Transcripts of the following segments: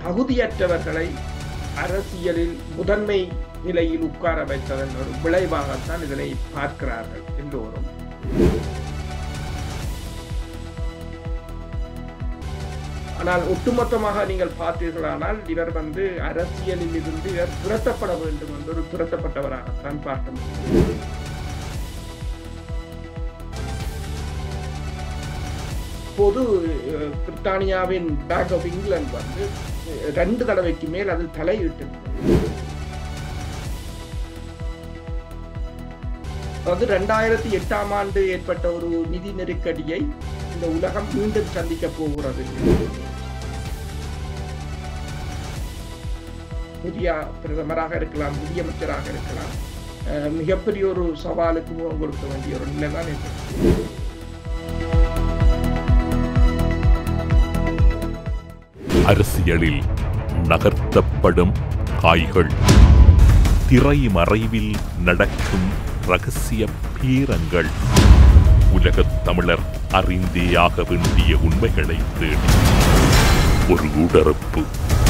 தகுதியற்றவர்களை அரசியலில் முதன்மை நிலையில் உட்கார வைத்ததன் ஒரு விளைவாகத்தான் இதனை பார்க்கிறார்கள் எல்லோரும் ஆனால் ஒட்டுமொத்தமாக நீங்கள் பார்த்தீர்களானால் இவர் வந்து அரசியலில் இருந்து இவர் துரத்தப்பட வேண்டும் என்று ஒரு துரத்தப்பட்டவராகத்தான் பார்க்க முடியும் இப்போது அஹ், பிரித்தானியாவின் பேங்க் ஆஃப் இங்கிலாந்து வந்து அஹ், ரெண்டு தடவைக்கு மேல் அது தலையிட்டு அதாவது ரெண்டாயிரத்தி எட்டாம் ஆண்டு ஏற்பட்ட ஒரு நிதி நெருக்கடியை இந்த உலகம் மீண்டும் சந்திக்க போகிறது புதிய பிரதமராக இருக்கலாம் நிதியமைச்சராக இருக்கலாம் அஹ், மிகப்பெரிய ஒரு சவாலுக்கு முகம் கொடுக்க வேண்டிய ஒரு நிலை தான் ஏற்படும் அரசியலில் நகர்த்தப்படும் காய்கள் திரைமறைவில் நடக்கும் ரகசிய பீரங்கள் உலகத் தமிழர் அறிந்தேயாக வேண்டிய உண்மைகளை தேடி ஒரு உடறப்பு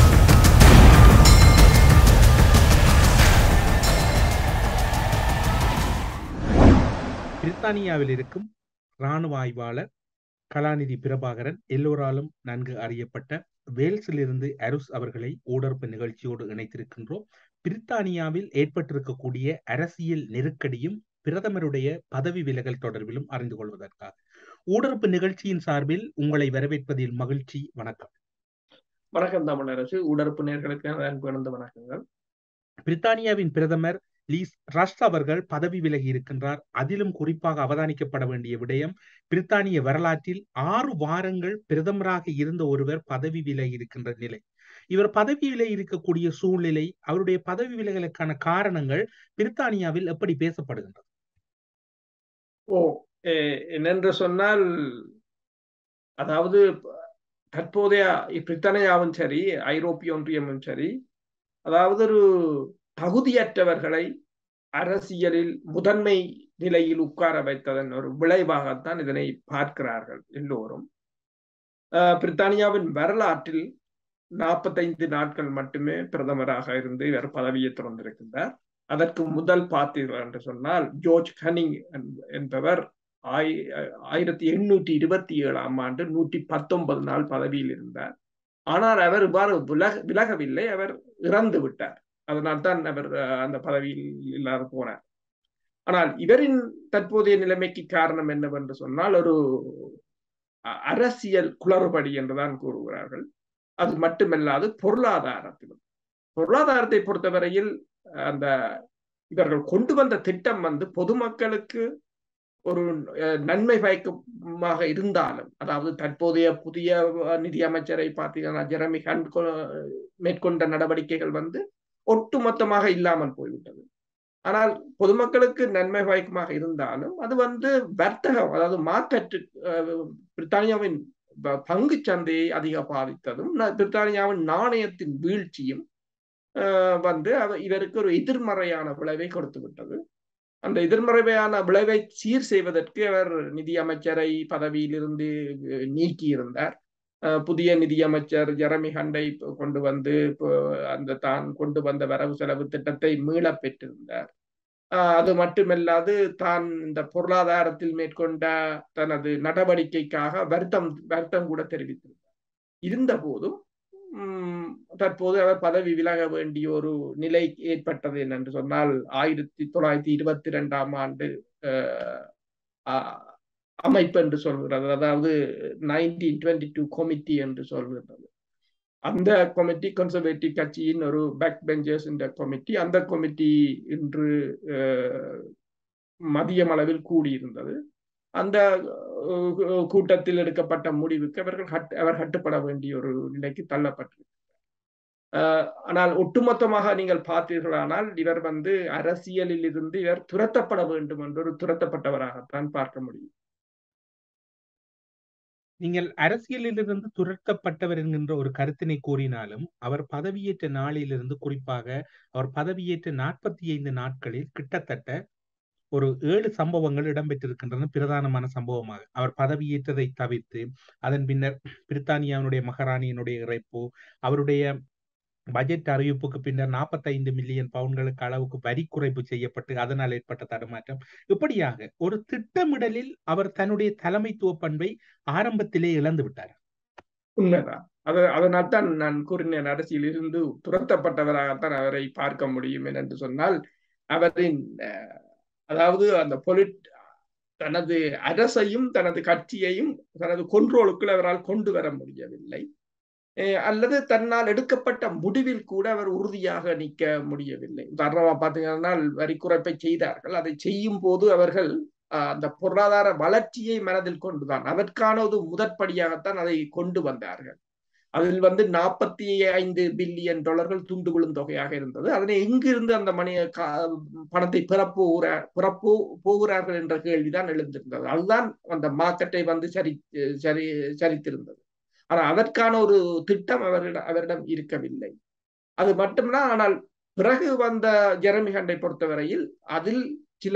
பிரித்தானியாவில் இருக்கும் இராணுவ ஆய்வாளர் கலாநிதி பிரபாகரன் எல்லோராலும் நன்கு அறியப்பட்ட வேல்ஸிலிருந்து அருஸ் அவர்களை ஊடறுப்பு நிகழ்ச்சியோடு இணைத்திருக்கின்றோம் பிரித்தானியாவில் ஏற்பட்டிருக்கக்கூடிய அரசியல் நெருக்கடியும் பிரதமருடைய பதவி விலகல் தொடர்பிலும் அறிந்து கொள்வதற்காக ஊடறுப்பு நிகழ்ச்சியின் சார்பில் உங்களை வரவேற்பதில் மகிழ்ச்சி வணக்கம் வணக்கம் தமிழரசு உடற்பு நேர்களுக்கு அன்பு இழந்த வணக்கங்கள் பிரித்தானியாவின் பிரதமர் லீஸ் ரஷ் அவர்கள் பதவி விலகி இருக்கின்றார் அதிலும் குறிப்பாக அவதானிக்கப்பட வேண்டிய விடயம் பிரித்தானிய வரலாற்றில் ஆறு வாரங்கள் பிரதமராக இருந்த ஒருவர் பதவி விலகி இருக்கின்ற நிலை இவர் பதவி விலகி இருக்கக்கூடிய சூழ்நிலை அவருடைய பதவி விலகலுக்கான காரணங்கள் பிரித்தானியாவில் எப்படி பேசப்படுகின்றது ஓ எ- என்னென்று சொன்னால் அதாவது தற்போதைய பிரித்தானியாவும் சரி ஐரோப்பிய ஒன்றியமும் சரி அதாவது ஒரு தகுதியற்றவர்களை அரசியலில் முதன்மை நிலையில் உட்கார வைத்ததன் ஒரு விளைவாகத்தான் இதனை பார்க்கிறார்கள் எல்லோரும் அஹ், பிரித்தானியாவின் வரலாற்றில் நாற்பத்தைந்து நாட்கள் மட்டுமே பிரதமராக இருந்து இவர் பதவியை திறந்திருக்கின்றார் அதற்கு முதல் பார்த்தீர்கள் என்று சொன்னால் ஜோர்ஜ் கனிங் என்ப- என்பவர் ஆய்- ஆயிரத்தி எண்ணூற்றி இருபத்தி ஏழாம் ஆண்டு நூற்றி பத்தொன்பது நாள் பதவியில் இருந்தார் ஆனால் அவர் இவ்வாறு விலக விலகவில்லை அவர் இறந்து விட்டார் அதனால்தான் அவர் அஹ், அந்த பதவியில் இல்லாது போனார் ஆனால் இவரின் தற்போதைய நிலைமைக்கு காரணம் என்னவென்று சொன்னால் ஒரு அ- அரசியல் குளறுபடி என்றுதான் கூறுகிறார்கள் அது மட்டுமல்லாது பொருளாதாரத்திலும் பொருளாதாரத்தை பொறுத்தவரையில் அந்த இவர்கள் கொண்டு வந்த திட்டம் வந்து பொதுமக்களுக்கு ஒரு அஹ், நன்மை பயக்கமாக இருந்தாலும் அதாவது தற்போதைய புதிய அஹ், நிதி அமைச்சரை பார்த்தீங்கன்னா ஜெரமி ஹண்ட் கொ- மேற்கொண்ட நடவடிக்கைகள் வந்து ஒட்டுமொத்தமாக இல்லாமல் போய்விட்டது ஆனால் பொதுமக்களுக்கு நன்மை பயக்கமாக இருந்தாலும் அது வந்து வர்த்தகம் அதாவது மார்க்கெட்டு அஹ், பிரித்தானியாவின் ப- பங்குச் சந்தையை அதிக பாதித்ததும் ந- பிரித்தானியாவின் நாணயத்தின் வீழ்ச்சியும் அஹ், வந்து அவ- இவருக்கு ஒரு எதிர்மறையான விளைவை கொடுத்து விட்டது அந்த எதிர்மறையான விளைவை சீர் செய்வதற்கு அவர் நிதி அமைச்சரை பதவியிலிருந்து அஹ், நீக்கி இருந்தார் அஹ், புதிய நிதியமைச்சர் ஜெரமி ஹண்டை இப்ப கொண்டு வந்து இப்போ அந்த தான் கொண்டு வந்த வரவு செலவு திட்டத்தை மீளப் பெற்றிருந்தார் அஹ், அது மட்டுமல்லாது தான் இந்த பொருளாதாரத்தில் மேற்கொண்ட தனது நடவடிக்கைக்காக வருத்தம் வருத்தம் கூட தெரிவித்திருந்தார் இருந்த போதும் உம், தற்போது அவர் பதவி விலக வேண்டிய ஒரு நிலை ஏற்பட்டது என்னென்று சொன்னால் ஆயிரத்தி தொள்ளாயிரத்தி இருபத்தி ரெண்டாம் ஆண்டு அஹ், அ- அமைப்பு என்று சொல்கிறது அதாவது நைன்டீன் டுவெண்ட்டி டூ கமிட்டி என்று சொல்கிறது அந்த கமிட்டி கன்சர்வேட்டிவ் கட்சியின் ஒரு பேக் பெஞ்சர்ஸ் இந்த கமிட்டி அந்த கமிட்டி இன்று அஹ், மதியம் அளவில் கூடியிருந்தது அந்த அஹ், கூட்டத்தில் எடுக்கப்பட்ட முடிவுக்கு அவர்கள் கட்- அவர் கட்டுப்பட வேண்டிய ஒரு நிலைக்கு தள்ளப்பட்டிருக்கிறார் அஹ், ஆனால் ஒட்டுமொத்தமாக நீங்கள் பார்த்தீர்களானால் இவர் வந்து அரசியலில் இருந்து இவர் துரத்தப்பட வேண்டும் என்று ஒரு துரத்தப்பட்டவராகத்தான் பார்க்க முடியும் நீங்கள் அரசியலிலிருந்து துரத்தப்பட்டவர் என்கின்ற ஒரு கருத்தினை கூறினாலும் அவர் பதவியேற்ற நாளிலிருந்து குறிப்பாக அவர் பதவியேற்ற நாற்பத்தி ஐந்து நாட்களில் கிட்டத்தட்ட ஒரு ஏழு சம்பவங்கள் இடம்பெற்றிருக்கின்றன பிரதானமான சம்பவமாக அவர் பதவியேற்றதை தவிர்த்து அதன் பின்னர் பிரித்தானியாவினுடைய மகாராணியினுடைய இறைப்பு அவருடைய பட்ஜெட் அறிவிப்புக்கு பின்னர் நாற்பத்தைந்து மில்லியன் பவுன்களுக்கு அளவுக்கு வரி குறைப்பு செய்யப்பட்டு அதனால் ஏற்பட்ட தடுமாற்றம் இப்படியாக ஒரு திட்டமிடலில் அவர் தன்னுடைய தலைமைத்துவ பண்பை ஆரம்பத்திலே இழந்து விட்டார் உண்மைதான் அது அதனால் தான் நான் கூறினேன் அரசியல் இருந்து துரத்தப்பட்டவராகத்தான் அவரை பார்க்க முடியும் என்று சொன்னால் அவரின் அதாவது அந்த பொலிட் தனது அரசையும் தனது கட்சியையும் தனது கொன்றோலுக்குள் அவரால் கொண்டு வர முடியவில்லை அல்லது தன்னால் எடுக்கப்பட்ட முடிவில் கூட அவர் உறுதியாக நிற்க முடியவில்லை உதாரணமா பார்த்தீங்கன்னா வரி குறைப்பை செய்தார்கள் அதை செய்யும் போது அவர்கள் அந்த பொருளாதார வளர்ச்சியை மனதில் கொண்டுதான் அதற்கான ஒரு முதற்படியாகத்தான் அதை கொண்டு வந்தார்கள் அதில் வந்து நாற்பத்தி ஐந்து பில்லியன் டாலர்கள் துண்டு விழும் தொகையாக இருந்தது அதனை எங்கிருந்து அந்த மணி பணத்தை பிறப்போகிற பிறப்போ போகிறார்கள் என்ற கேள்விதான் எழுந்திருந்தது அதுதான் அந்த மார்க்கெட்டை வந்து சரி சரி சரித்திருந்தது ஆனால் அதற்கான ஒரு திட்டம் அவரிடம் அவரிடம் இருக்கவில்லை அது மட்டும்தான் ஆனால் பிறகு வந்த ஜெரமிகண்டை பொறுத்தவரையில் அதில் சில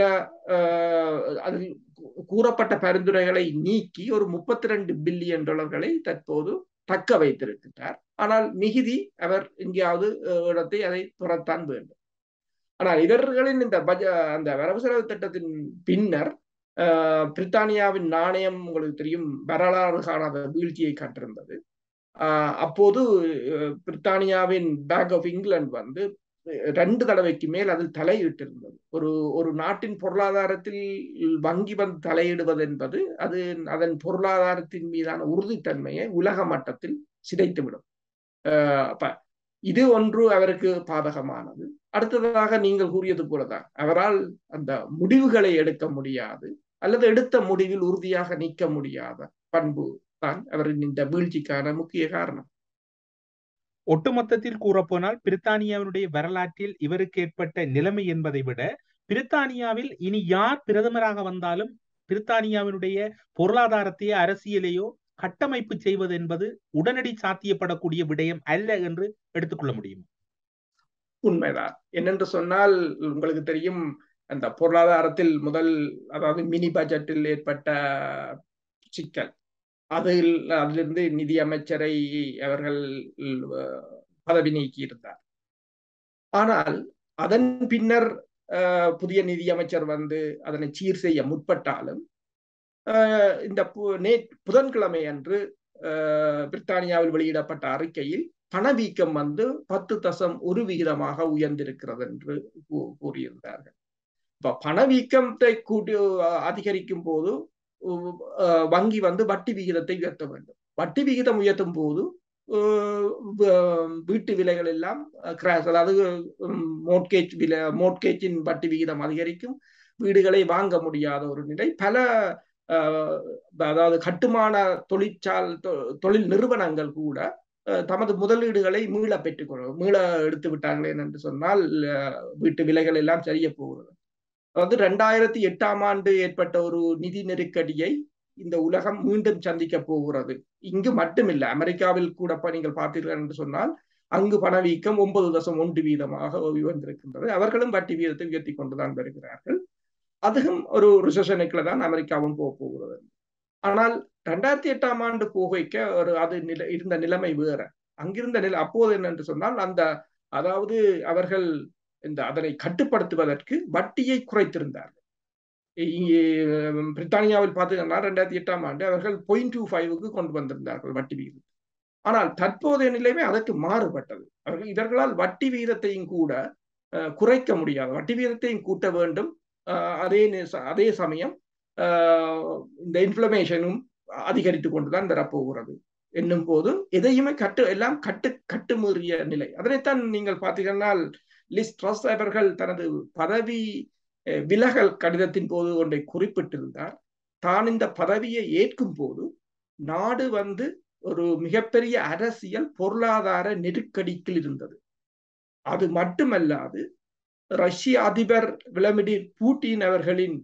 அதில் கூறப்பட்ட பரிந்துரைகளை நீக்கி ஒரு முப்பத்தி ரெண்டு பில்லியன் டாலர்களை தற்போது தக்க வைத்திருக்கிறார் ஆனால் மிகுதி அவர் எங்கேயாவது இடத்தை அதை துறத்தான் வேண்டும் ஆனால் இவர்களின் இந்த பட்ஜ அந்த வரவு செலவு திட்டத்தின் பின்னர் பிரித்தானியாவின் நாணயம் உங்களுக்கு தெரியும் வரலாறு காணாத வீழ்ச்சியை கண்டிருந்தது அப்போது பிரித்தானியாவின் பேங்க் ஆஃப் இங்கிலாந்து வந்து ரெண்டு தடவைக்கு மேல் அதில் தலையிட்டிருந்தது ஒரு ஒரு நாட்டின் பொருளாதாரத்தில் வங்கி வந்து தலையிடுவது என்பது அது அதன் பொருளாதாரத்தின் மீதான உறுதித்தன்மையை உலக மட்டத்தில் சிதைத்துவிடும் அப்ப இது ஒன்று அவருக்கு பாதகமானது அடுத்ததாக நீங்கள் கூறியது போலதான் அவரால் அந்த முடிவுகளை எடுக்க முடியாது அல்லது எடுத்த முடிவில் உறுதியாக நிற்க முடியாத பண்பு தான் அவரின் இந்த வீழ்ச்சிக்கான முக்கிய காரணம் ஒட்டுமொத்தத்தில் கூறப்போனால் பிரித்தானியாவினுடைய வரலாற்றில் இவருக்கு ஏற்பட்ட நிலைமை என்பதை விட பிரித்தானியாவில் இனி யார் பிரதமராக வந்தாலும் பிரித்தானியாவினுடைய பொருளாதாரத்தையோ அரசியலையோ கட்டமைப்பு செய்வது என்பது உடனடி சாத்தியப்படக்கூடிய விடயம் அல்ல என்று எடுத்துக்கொள்ள முடியும் உண்மைதான் என்னென்று சொன்னால் உங்களுக்கு தெரியும் அந்த பொருளாதாரத்தில் முதல் அதாவது மினி பட்ஜெட்டில் ஏற்பட்ட சிக்கல் அதில் அதிலிருந்து நிதி அமைச்சரை அவர்கள் பதவி நீக்கியிருந்தார் ஆனால் அதன் பின்னர் புதிய நிதி அமைச்சர் வந்து அதனை சீர் செய்ய முற்பட்டாலும் இந்த நே புதன்கிழமை அன்று பிரித்தானியாவில் வெளியிடப்பட்ட அறிக்கையில் பணவீக்கம் வந்து பத்து தசம் ஒரு விகிதமாக உயர்ந்திருக்கிறது என்று கூறியிருந்தார்கள் இப்ப பணவீக்கத்தை கூட்டி அதிகரிக்கும் போது வங்கி வந்து வட்டி விகிதத்தை உயர்த்த வேண்டும் வட்டி விகிதம் உயர்த்தும் போது வீட்டு விலைகள் எல்லாம் கிராஷ் அதாவது மோட்கேஜ் விலை மோட்கேஜின் வட்டி விகிதம் அதிகரிக்கும் வீடுகளை வாங்க முடியாத ஒரு நிலை பல அதாவது கட்டுமான தொழிற்சால் தொழில் நிறுவனங்கள் கூட தமது முதலீடுகளை மீள பெற்றுக்கொள்ளும் மீள எடுத்து விட்டார்கள் என்று சொன்னால் வீட்டு விலைகள் எல்லாம் சரிய போகிறது அதாவது ரெண்டாயிரத்தி எட்டாம் ஆண்டு ஏற்பட்ட ஒரு நிதி நெருக்கடியை இந்த உலகம் மீண்டும் சந்திக்க போகிறது இங்கு மட்டுமில்லை அமெரிக்காவில் கூட நீங்கள் பார்த்தீர்கள் என்று சொன்னால் அங்கு பணவீக்கம் ஒன்பது தசம் ஒன்று வீதமாக உயர்ந்திருக்கின்றது அவர்களும் வட்டி வீதத்தை உயர்த்தி கொண்டுதான் வருகிறார்கள் அதுவும் ஒரு ரிசஷனுக்குள்ள தான் அமெரிக்காவும் போக போகிறது ஆனால் ரெண்டாயிரத்தி எட்டாம் ஆண்டு போகைக்க ஒரு அது நில இருந்த நிலைமை வேற அங்கிருந்த நிலை அப்போது என்னென்று சொன்னால் அந்த அதாவது அவர்கள் இந்த அதனை கட்டுப்படுத்துவதற்கு வட்டியை குறைத்திருந்தார்கள் இங்கே பிரித்தானியாவில் பார்த்தீங்கன்னா ரெண்டாயிரத்தி எட்டாம் ஆண்டு அவர்கள் பாயிண்ட் டூ ஃபைவுக்கு கொண்டு வந்திருந்தார்கள் வட்டி விகிதம் ஆனால் தற்போதைய நிலைமை அதற்கு மாறுபட்டது அவர்கள் இவர்களால் வட்டி விகிதத்தையும் கூட குறைக்க முடியாது வட்டி விகிதத்தையும் கூட்ட வேண்டும் அதே அதே சமயம் இந்த இன்ஃப்ளமேஷனும் அதிகரித்து கொண்டுதான் வரப்போகிறது என்னும் போது எதையுமே கட்டு எல்லாம் கட்டு கட்டுமீறிய நிலை அதனைத்தான் நீங்கள் பார்த்தீங்கன்னா லிஸ் ட்ரஸ் அவர்கள் தனது பதவி விலகல் கடிதத்தின் போது ஒன்றை குறிப்பிட்டிருந்தார் தான் இந்த பதவியை ஏற்கும் போது நாடு வந்து ஒரு மிகப்பெரிய அரசியல் பொருளாதார நெருக்கடிக்கில் இருந்தது அது மட்டுமல்லாது ரஷ்ய அதிபர் விளமிடிர் பூட்டின் அவர்களின்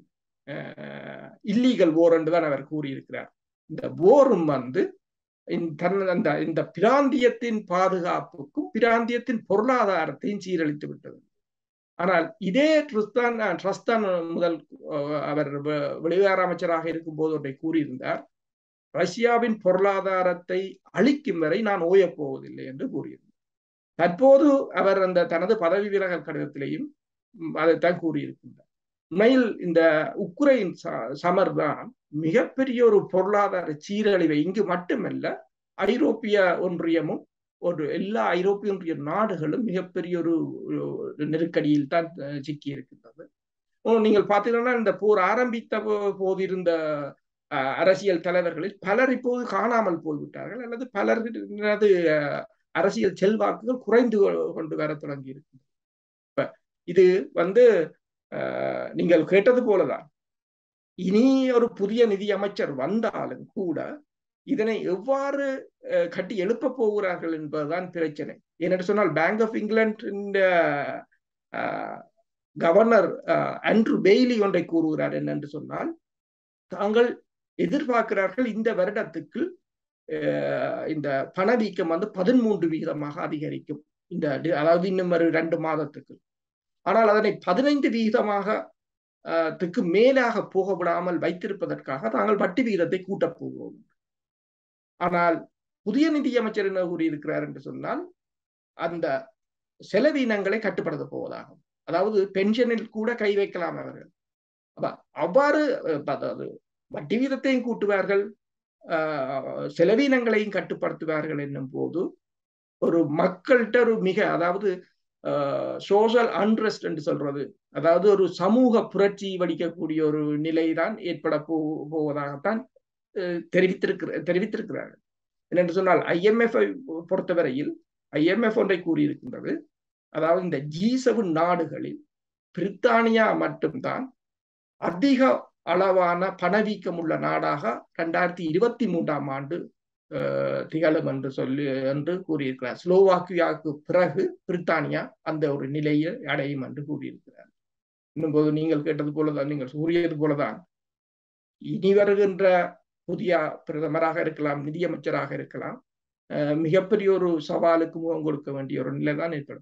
இல்லீகல் போர் என்றுதான் அவர் கூறியிருக்கிறார் இந்த போரும் வந்து அந்த இந்த பிராந்தியத்தின் பாதுகாப்புக்கும் பிராந்தியத்தின் பொருளாதாரத்தையும் சீரழித்து விட்டது ஆனால் இதே ட்ரிஸ்தான் ட்ரஸ்தான் முதல் அவர் வெளிவார அமைச்சராக இருக்கும் போது ஒன்றை கூறியிருந்தார் ரஷ்யாவின் பொருளாதாரத்தை அழிக்கும் வரை நான் ஓயப் போவதில்லை என்று கூறியிருந்தார் தற்போது அவர் அந்த தனது பதவி விலகல் கடிதத்திலேயும் அதைத்தான் கூறியிருக்கின்றார் உண்மையில் இந்த உக்ரைன் சமர் தான் மிகப்பெரிய ஒரு பொருளாதார சீரழிவை இங்கு மட்டுமல்ல ஐரோப்பிய ஒன்றியமும் ஒரு எல்லா ஐரோப்பிய ஒன்றிய நாடுகளும் மிகப்பெரிய ஒரு நெருக்கடியில் தான் சிக்கி இருக்கின்றது நீங்கள் பார்த்தீங்கன்னா இந்த போர் ஆரம்பித்த போது இருந்த அரசியல் தலைவர்களில் பலர் இப்போது காணாமல் போய்விட்டார்கள் அல்லது பலரது அரசியல் செல்வாக்குகள் குறைந்து கொண்டு வர தொடங்கி இருக்கு இது வந்து நீங்கள் கேட்டது போலதான் இனி ஒரு புதிய நிதி அமைச்சர் வந்தாலும் கூட இதனை எவ்வாறு கட்டி எழுப்ப போகிறார்கள் என்பதுதான் பிரச்சனை என்னென்று சொன்னால் bank of England governor Andrew Bailey ஒன்றை கூறுகிறார் என்னென்று சொன்னால் தாங்கள் எதிர்பார்க்கிறார்கள் இந்த வருடத்துக்கு இந்த பணவீக்கம் வந்து பதிமூன்று வீதமாக அதிகரிக்கும் இந்த அதாவது இன்னும் ஒரு ரெண்டு மாதத்துக்கு ஆனால் அதனை பதினைந்து வீதமாக த்துக்கு மேலாக போக விடாமல் வைத்திருப்பதற்காக தாங்கள் வட்டி விகிதத்தை கூட்டப் போகிறோம் ஆனால் புதிய நிதியமைச்சர் என்ன கூறியிருக்கிறார் என்று சொன்னால் அந்த செலவினங்களை கட்டுப்படுத்த போவதாகும் அதாவது பென்ஷனில் கூட கை வைக்கலாம் அவர்கள் அவ்வாறு அதாவது வட்டி வீதத்தையும் கூட்டுவார்கள் செலவினங்களையும் கட்டுப்படுத்துவார்கள் என்னும் போது ஒரு மக்கள்கிட்ட ஒரு மிக அதாவது சோஷியல் அன்ரெஸ்ட் என்று சொல்றது அதாவது ஒரு சமூக புரட்சி வடிக்கக்கூடிய ஒரு நிலைதான் ஏற்பட போ போவதாகத்தான் தெரிவித்திருக்கிற தெரிவித்திருக்கிறார்கள் என்னென்று சொன்னால் ஐஎம்எஃப் பொறுத்தவரையில் ஐஎம்எஃப் ஒன்றை கூறியிருக்கின்றது அதாவது இந்த ஜி செவன் நாடுகளில் பிரித்தானியா மட்டும்தான் அதிக அளவான பணவீக்கம் உள்ள நாடாக ரெண்டாயிரத்தி இருபத்தி மூன்றாம் ஆண்டு திகழும் என்று சொல்லி என்று கூறியிருக்கிறார் ஸ்லோவாக்கியாவுக்கு பிறகு பிரித்தானியா அந்த ஒரு நிலையை அடையும் என்று கூறியிருக்கிறார் இன்னும் போது நீங்கள் கேட்டது போலதான் நீங்கள் கூறியது போலதான் இனி வருகின்ற புதிய பிரதமராக இருக்கலாம் நிதியமைச்சராக இருக்கலாம் மிகப்பெரிய ஒரு சவாலுக்கு முகம் கொடுக்க வேண்டிய ஒரு நிலை தான் ஏற்படும்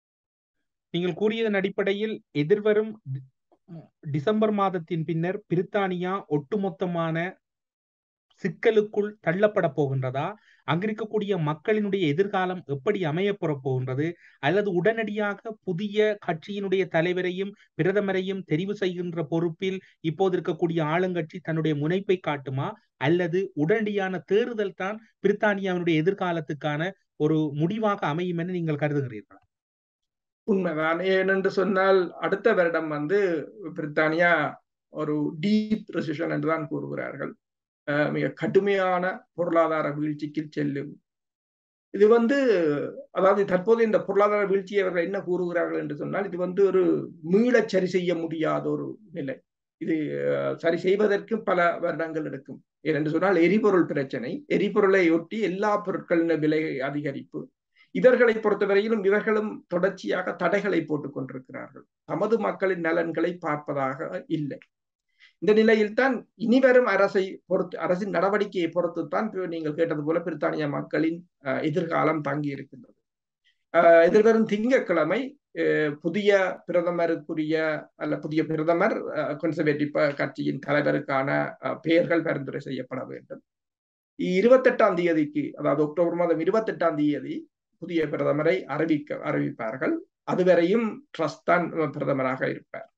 நீங்கள் கூறியதன் அடிப்படையில் எதிர்வரும் டிசம்பர் மாதத்தின் பின்னர் பிரித்தானியா ஒட்டுமொத்தமான சிக்கலுக்குள் தள்ளப்பட போகின்றதா அங்கிருக்கக்கூடிய மக்களினுடைய எதிர்காலம் எப்படி அமையப்பெற போகின்றது அல்லது உடனடியாக புதிய கட்சியினுடைய தலைவரையும் பிரதமரையும் தெரிவு செய்கின்ற பொறுப்பில் இப்போது இருக்கக்கூடிய ஆளுங்கட்சி தன்னுடைய முனைப்பை காட்டுமா அல்லது உடனடியான தேர்தல் தான் பிரித்தானியாவினுடைய எதிர்காலத்துக்கான ஒரு முடிவாக அமையும் என நீங்கள் கருதுகிறீர்களா உண்மைதான் ஏனென்று சொன்னால் அடுத்த வருடம் வந்து பிரித்தானியா ஒரு டீப் ரெசிஷன் என்றுதான் கூறுகிறார்கள் மிக கடுமையான பொருளாதார வீழ்ச்சிக்கு செல்லும் இது வந்து அதாவது தற்போது இந்த பொருளாதார வீழ்ச்சியை அவர்கள் என்ன கூறுகிறார்கள் என்று சொன்னால் இது வந்து ஒரு மீள சரி செய்ய முடியாத ஒரு நிலை இது சரி செய்வதற்கு பல வருடங்கள் எடுக்கும் ஏனென்று சொன்னால் எரிபொருள் பிரச்சனை எரிபொருளை ஒட்டி எல்லா பொருட்களின் விலை அதிகரிப்பு இவர்களை பொறுத்தவரையிலும் இவர்களும் தொடர்ச்சியாக தடைகளை போட்டுக் கொண்டிருக்கிறார்கள் தமது மக்களின் நலன்களை பார்ப்பதாக இல்லை இந்த நிலையில் தான் இனிவரும் அரசை பொறுத்து அரசின் நடவடிக்கையை பொறுத்து தான் நீங்கள் கேட்டது போல பிரித்தானிய மக்களின் எதிர்காலம் தங்கி இருக்கின்றது எதிர்வரும் திங்கட்கிழமை புதிய பிரதமருக்குரிய அல்ல புதிய பிரதமர் கன்சர்வேட்டிவ் கட்சியின் தலைவருக்கான பெயர்கள் பரிந்துரை செய்யப்பட வேண்டும் இருபத்தெட்டாம் தேதிக்கு அதாவது அக்டோபர் மாதம் இருபத்தெட்டாம் தேதி புதிய பிரதமரை அறிவிக்க அறிவிப்பார்கள் அதுவரையும் ட்ரஸ்ட் தான் பிரதமராக இருப்பார்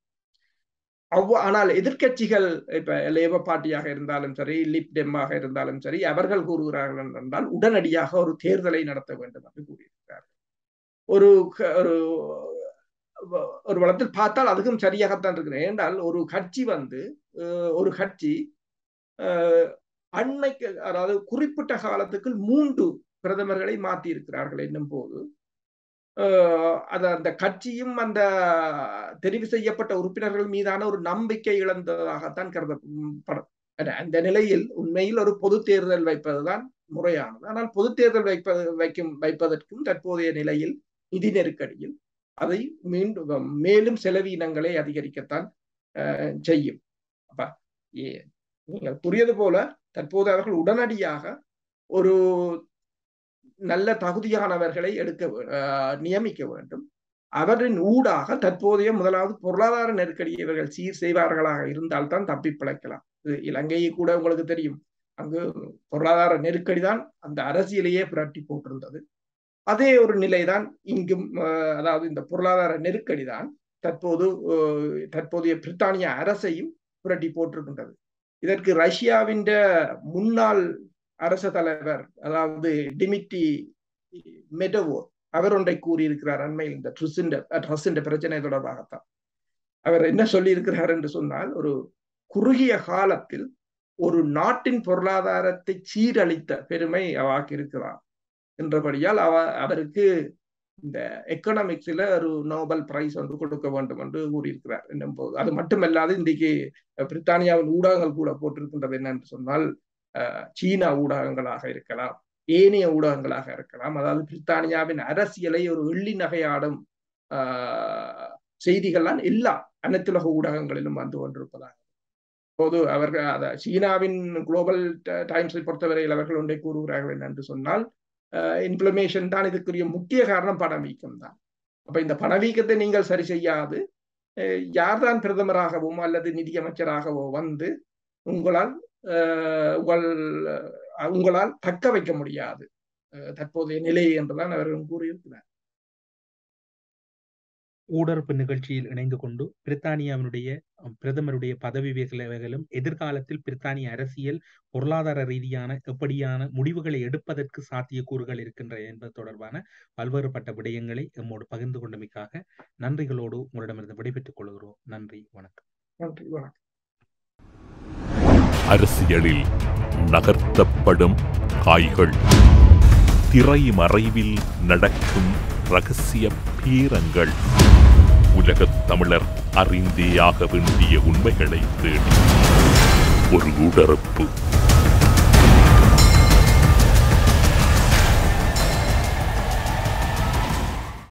அவ் ஆனால் எதிர்கட்சிகள் இப்ப லேபர் பார்ட்டியாக இருந்தாலும் சரி லிப் டெம்மாக இருந்தாலும் சரி அவர்கள் கூறுகிறார்கள் என்றால் உடனடியாக ஒரு தேர்தலை நடத்த வேண்டும் என்று கூறியிருக்கிறார்கள் ஒரு ஒரு ஒரு வளத்தில் பார்த்தால் அதுக்கும் சரியாகத்தான் இருக்கிறேன் ஏனென்றால் ஒரு கட்சி வந்து ஒரு கட்சி அன்னைக்கு அதாவது குறிப்பிட்ட காலத்துக்கு மூன்று பிரதமர்களை மாற்றி இருக்கிறார்கள் என்னும் போது அது அந்த கட்சியும் அந்த தெரிவு செய்யப்பட்ட உறுப்பினர்கள் மீதான ஒரு நம்பிக்கை இழந்ததாகத்தான் கருதப்படும் அந்த நிலையில் உண்மையில் ஒரு பொது தேர்தல் வைப்பதுதான் முறையானது ஆனால் பொது தேர்தல் வைப்பது வைக்கும் வைப்பதற்கும் தற்போதைய நிலையில் நிதி நெருக்கடியில் அதை மீண்டும் மேலும் செலவீனங்களை அதிகரிக்கத்தான் செய்யும் அப்ப நீங்கள் புரியது போல தற்போது அவர்கள் உடனடியாக ஒரு நல்ல தகுதியானவர்களை எடுக்க நியமிக்க வேண்டும் அவரின் ஊடாக தற்போதைய முதலாவது பொருளாதார நெருக்கடியை இவர்கள் சீர் செய்வார்களாக இருந்தால்தான் தப்பி பிழைக்கலாம் இலங்கையை கூட உங்களுக்கு தெரியும் அங்கு பொருளாதார நெருக்கடி தான் அந்த அரசியலையே புரட்டி போட்டிருந்தது அதே ஒரு நிலைதான் இங்கும் அதாவது இந்த பொருளாதார நெருக்கடி தான் தற்போது தற்போதைய பிரித்தானிய அரசையும் புரட்டி போட்டிருக்கின்றது இதற்கு ரஷ்யாவின் முன்னாள் அரச தலைவர் அதாவது டிமிட்டி மெடவோ அவர் ஒன்றை கூறியிருக்கிறார் அண்மையில் இந்த ட்ரஸின் ட்ரஸின் பிரச்சனை தொடர்பாகத்தான் அவர் என்ன சொல்லியிருக்கிறார் என்று சொன்னால் ஒரு குறுகிய காலத்தில் ஒரு நாட்டின் பொருளாதாரத்தை சீரழித்த பெருமை அவாக்கு இருக்கிறார் என்றபடியால் அவ அவருக்கு இந்த எக்கனாமிக்ஸ்ல ஒரு நோபல் பிரைஸ் ஒன்று கொடுக்க வேண்டும் என்று கூறியிருக்கிறார் என்னும் போது அது மட்டுமல்லாது இன்றைக்கு பிரித்தானியாவின் ஊடகங்கள் கூட போட்டிருக்கின்றது என்னன்னு சொன்னால் சீனா ஊடகங்களாக இருக்கலாம் ஏனைய ஊடகங்களாக இருக்கலாம் அதாவது பிரித்தானியாவின் அரசியலை ஒரு எள்ளி நகையாடும் செய்திகள்லாம் எல்லா அனைத்துலக ஊடகங்களிலும் வந்து கொண்டிருப்பதாக போது அவர்கள் அத சீனாவின் குளோபல் டைம்ஸை பொறுத்தவரையில் அவர்கள் ஒன்றை கூறுகிறார்கள் என்னென்று சொன்னால் இன்ஃபிளமேஷன் தான் இதுக்குரிய முக்கிய காரணம் பணவீக்கம் தான் அப்ப இந்த பணவீக்கத்தை நீங்கள் சரி செய்யாது யார்தான் பிரதமராகவோ அல்லது நிதியமைச்சராகவோ வந்து உங்களால் உங்கள் உங்களால் தக்க வைக்க முடியாது தற்போதைய நிலை என்றுதான் அவர்கள் கூறியிருக்கிறார் ஊடறுப்பு நிகழ்ச்சியில் இணைந்து கொண்டு பிரித்தானியாவினுடைய பிரதமருடைய பதவி விலகலும் எதிர்காலத்தில் பிரித்தானிய அரசியல் பொருளாதார ரீதியான எப்படியான முடிவுகளை எடுப்பதற்கு சாத்தியக்கூறுகள் இருக்கின்றன என்பது தொடர்பான பல்வேறுபட்ட விடயங்களை எம்மோடு பகிர்ந்து கொண்டமைக்காக நன்றிகளோடு உங்களிடமிருந்து விடைபெற்றுக் கொள்கிறோம் நன்றி வணக்கம் நன்றி வணக்கம் அரசியலில் நகர்த்தப்படும் காய்கள் திரைமறைவில் நடக்கும் ரகசிய பீரங்கள் உலகத் தமிழர் அறிந்தேயாக வேண்டிய உண்மைகளை தேடி ஒரு உடறுப்பு